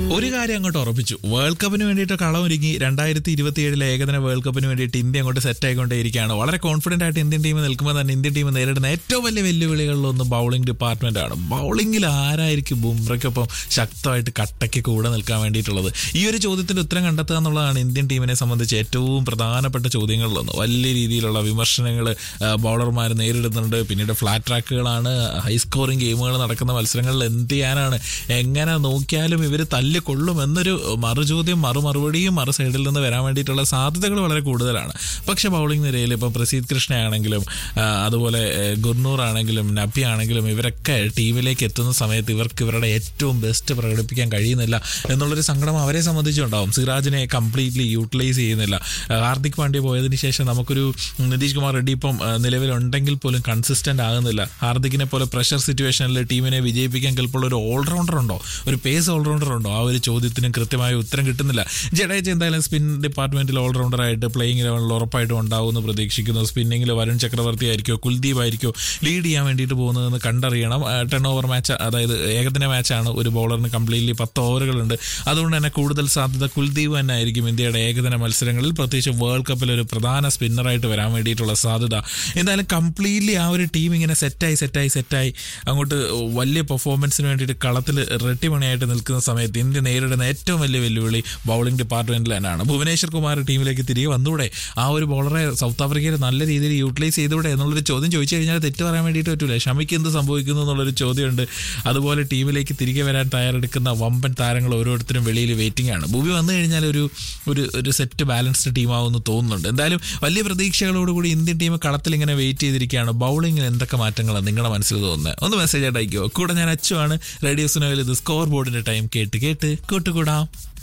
ഒരു കാര്യം അങ്ങോട്ട് ഉറപ്പിച്ചു വേൾഡ് കപ്പിന് വേണ്ടിയിട്ട് കളമൊരുങ്ങി രണ്ടായിരത്തി ഇരുപത്തിയേഴിലെ ഏകദിന വേൾഡ് കപ്പിന് വേണ്ടിയിട്ട് ഇന്ത്യ അങ്ങോട്ട് സെറ്റ് ആയിക്കൊണ്ടേയിരിക്കുകയാണ് വളരെ കോൺഫിഡന്റ് ആയിട്ട് ഇന്ത്യൻ ടീം നിൽക്കുമ്പോൾ തന്നെ ഇന്ത്യൻ ടീം നേരിടുന്ന ഏറ്റവും വലിയ വെല്ലുവിളികളിലൊന്ന് ബൗളിംഗ് ഡിപ്പാർട്ട്മെന്റ് ആണ് ബൗളിംഗിൽ ആരായിരിക്കും ബുംറയ്ക്കൊപ്പം ശക്തമായിട്ട് കട്ടയ്ക്ക് കൂടെ നിൽക്കാൻ വേണ്ടിയിട്ടുള്ളത് ഈ ഒരു ചോദ്യത്തിന്റെ ഉത്തരം കണ്ടെത്തുക എന്നുള്ളതാണ് ഇന്ത്യൻ ടീമിനെ സംബന്ധിച്ച് ഏറ്റവും പ്രധാനപ്പെട്ട ചോദ്യങ്ങളിലൊന്ന് വലിയ രീതിയിലുള്ള വിമർശനങ്ങൾ ബൗളർമാർ നേരിടുന്നുണ്ട് പിന്നീട് ഫ്ലാറ്റ് ട്രാക്കുകളാണ് ഹൈ സ്കോറിംഗ് ഗെയിമുകൾ നടക്കുന്ന മത്സരങ്ങളിൽ എന്ത് ചെയ്യാനാണ് എങ്ങനെ നോക്കിയാലും ഇവർ തല്ലിക്കൊള്ളും എന്നൊരു മറുചോദ്യം മറു മറുപടിയും മറു സൈഡിൽ നിന്ന് വരാൻ വേണ്ടിയിട്ടുള്ള സാധ്യതകൾ വളരെ കൂടുതലാണ് പക്ഷേ ബൗളിംഗ് നിരയിൽ ഇപ്പോൾ പ്രസീദ് കൃഷ്ണയാണെങ്കിലും ആ, അതുപോലെ ഏഹ്, ഗുർനൂർ ആണെങ്കിലും നബി ആണെങ്കിലും ഇവരൊക്കെ ടീമിലേക്ക് എത്തുന്ന സമയത്ത് ഇവർക്ക് ഇവരുടെ ഏറ്റവും ബെസ്റ്റ് പ്രകടിപ്പിക്കാൻ കഴിയുന്നില്ല എന്നുള്ളൊരു സങ്കടം അവരെ സംബന്ധിച്ചുണ്ടാവും സിറാജിനെ കംപ്ലീറ്റ്ലി യൂട്ടിലൈസ് ചെയ്യുന്നില്ല ആ, ഹാർദിക് പാണ്ഡ്യ പോയതിന് ശേഷം നമുക്കൊരു നിതീഷ് കുമാർ റെഡ്ഡി ഇപ്പം ആ, നിലവിലുണ്ടെങ്കിൽ പോലും കൺസിസ്റ്റന്റ് ആകുന്നില്ല ഹാർദിക്കിനെ പോലെ പ്രഷർ സിറ്റുവേഷനിൽ ടീമിനെ വിജയിപ്പിക്കാൻ കെൽപ്പുള്ള ഒരു ഓൾറൗണ്ടർ ഉണ്ടോ ഒരു പേസ് ഓൾറൗണ്ടർ ഉണ്ടോ ആ ഒരു ചോദ്യത്തിനും കൃത്യമായ ഉത്തരം കിട്ടുന്നില്ല ജഡേജ എന്തായാലും സ്പിൻ ഡിപ്പാർട്ട്മെന്റിൽ ഓൾറൗണ്ടറായിട്ട് പ്ലേയിങ് ലെവലിൽ ഉറപ്പായിട്ടും ഉണ്ടാവുമെന്ന് പ്രതീക്ഷിക്കുന്നു സ്പിന്നിങ്ങിൽ വരുൺ ചക്രവർത്തി ആയിരിക്കോ കുൽദീപ് ആയിരിക്കോ ലീഡ് ചെയ്യാൻ വേണ്ടിയിട്ട് പോകുന്നതെന്ന് കണ്ടറിയണം ടെൺ ഓവർ മാച്ച് അതായത് ഏകദിന മാച്ചാണ് ഒരു ബൗളറിന് കംപ്ലീറ്റ്ലി പത്ത് ഓവറുകളുണ്ട് അതുകൊണ്ട് തന്നെ കൂടുതൽ സാധ്യത കുൽദീപ് തന്നെ ആയിരിക്കും ഇന്ത്യയുടെ ഏകദിന മത്സരങ്ങളിൽ പ്രത്യേകിച്ച് വേൾഡ് കപ്പിൽ ഒരു പ്രധാന സ്പിന്നറായിട്ട് വരാൻ വേണ്ടിയിട്ടുള്ള സാധ്യത എന്തായാലും കംപ്ലീറ്റ്ലി ആ ഒരു ടീം ഇങ്ങനെ സെറ്റായി സെറ്റായി സെറ്റായി അങ്ങോട്ട് വലിയ പെർഫോമൻസിന് വേണ്ടിയിട്ട് കളത്തിൽ റെട്ടിമണിയായിട്ട് നിൽക്കുന്ന സമയത്ത് ഇന്ത്യ നേരിടുന്ന ഏറ്റവും വലിയ വെല്ലുവിളി ബൗളിംഗ് ഡിപ്പാർട്ട്മെന്റിൽ തന്നെയാണ് ഭുവനേശ്വർ കുമാർ ടീമിലേക്ക് തിരികെ വന്നൂടെ ആ ഒരു ബോളറെ സൗത്ത് ആഫ്രിക്കയിൽ നല്ല രീതിയിൽ യൂട്ടിലൈസ് ചെയ്തൂടെ എന്നുള്ളൊരു ചോദ്യം ചോദിച്ചു കഴിഞ്ഞാൽ തെറ്റ് പറയാൻ വേണ്ടിയിട്ട് പറ്റൂല ഷമിക്ക് എന്ത് സംഭവിക്കുന്നു എന്നുള്ളൊരു ചോദ്യമുണ്ട് അതുപോലെ ടീമിലേക്ക് തിരികെ വരാൻ തയ്യാറെടുക്കുന്ന വമ്പൻ താരങ്ങൾ ഓരോരുത്തരും വെളിയിൽ വെയിറ്റിംഗ് ആണ് ഭൂമി വന്നു കഴിഞ്ഞാൽ ഒരു ഒരു ഒരു സെറ്റ് ബാലൻസ്ഡ് ടീമാവുമെന്ന് തോന്നുന്നുണ്ട് എന്തായാലും വലിയ പ്രതീക്ഷകളോടുകൂടി ഇന്ത്യൻ ടീം കളത്തിൽ ഇങ്ങനെ വെയിറ്റ് ചെയ്തിരിക്കുകയാണ് ബൗളിങ്ങിൽ എന്തൊക്കെ മാറ്റങ്ങളാണ് നിങ്ങളുടെ മനസ്സിൽ തോന്നുന്നത് ഒന്ന് മെസ്സേജ് ആയിട്ട് അയക്കുമോ കൂടെ ഞാൻ അച്ചുവാണ് റേഡിയോ സുനോയിൽ ഇത് സ്കോർ ബോർഡിന്റെ ടൈം കേട്ട് കേട്ട് കൂട്ടുകൂടാം